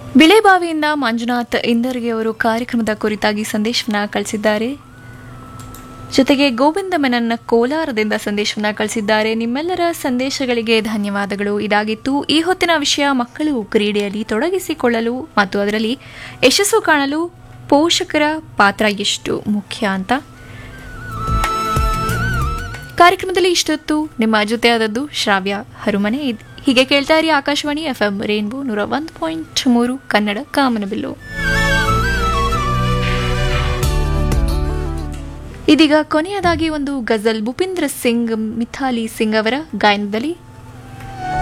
ಬಿಳೆಬಾವಿಯಿಂದ ಮಂಜುನಾಥ್ ಇಂದರ್ಗೆ ಅವರು ಕಾರ್ಯಕ್ರಮದ ಕುರಿತಾಗಿ ಸಂದೇಶವನ್ನ ಕಳಿಸಿದ್ದಾರೆ ಜೊತೆಗೆ ಗೋವಿಂದ ಮೆನನ್ನ ಕೋಲಾರದಿಂದ ಸಂದೇಶವನ್ನ ಕಳಿಸಿದ್ದಾರೆ ನಿಮ್ಮೆಲ್ಲರ ಸಂದೇಶಗಳಿಗೆ ಧನ್ಯವಾದಗಳು ಇದಾಗಿತ್ತು ಈ ಹೊತ್ತಿನ ವಿಷಯ ಮಕ್ಕಳು ಕ್ರೀಡೆಯಲ್ಲಿ ತೊಡಗಿಸಿಕೊಳ್ಳಲು ಮತ್ತು ಅದರಲ್ಲಿ ಯಶಸ್ಸು ಕಾಣಲು ಪೋಷಕರ ಪಾತ್ರ ಎಷ್ಟು ಮುಖ್ಯ ಅಂತ ಕಾರ್ಯಕ್ರಮದಲ್ಲಿ ಇಷ್ಟೊತ್ತು ನಿಮ್ಮ ಜೊತೆ ಆದದ್ದು ಶ್ರಾವ್ಯ ಹರುಮನೆ ಇದ್- ಹೀಗೆ ಕೇಳ್ತಾ ಇರಿ ಆಕಾಶವಾಣಿ ಎಫ್ ಎಂ ರೇನ್ಬೋ ನೂರ ಒಂದು ಪಾಯಿಂಟ್ ಮೂರು ಕನ್ನಡ ಕಾಮನಬಿಲ್ಲು ಇದೀಗ ಕೊನೆಯದಾಗಿ ಒಂದು ಗಜಲ್ ಭೂಪಿಂದ್ರ ಸಿಂಗ್ ಮಿಥಾಲಿ ಸಿಂಗ್ ಅವರ ಗಾಯನದಲ್ಲಿ